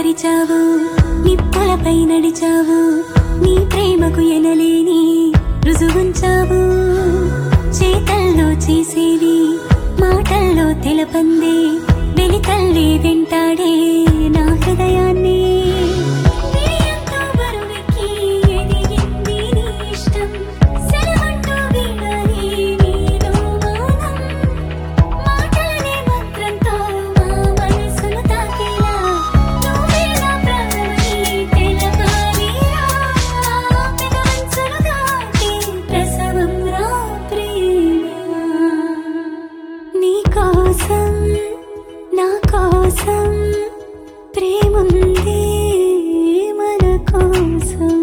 పరిచావు నిప్పులపై నడిచావు నీ ప్రేమకు ఎనలేని రుజువుంచావు చేతల్లో చేసేది మాటల్లో తెలపందే వెలికల్లే వెంటాడే నా హృదయాన్ని నీయంతో బరువెక్కి ఎదిగింది నీ ఇష్టం. సెలవంటూ వీడాలి నీలో మౌనం. మాటలనే మంత్రంతో మా మనసును తాకేలా నువ్వే నా ప్రాణమని తెలపాలిరా. పెదవంచులు దాటి ప్రసవం రా ప్రేమ. నీ కోసం నా కోసం ప్రేముంది మన కోసం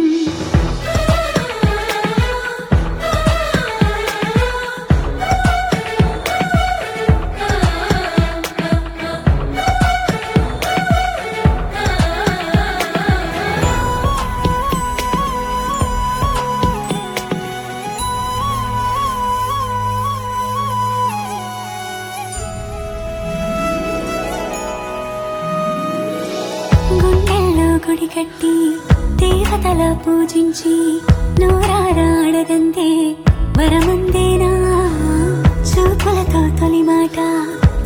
గుండెల్లో గుడి కట్టి దేవతల పూజించి నోరారా అడగందే వరమందేనా చూపులతో తొలి మాట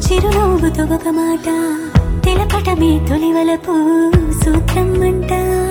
చిరునవ్వుతో ఒక మాట తెలపటమే తొలివలపు సూత్రం అంట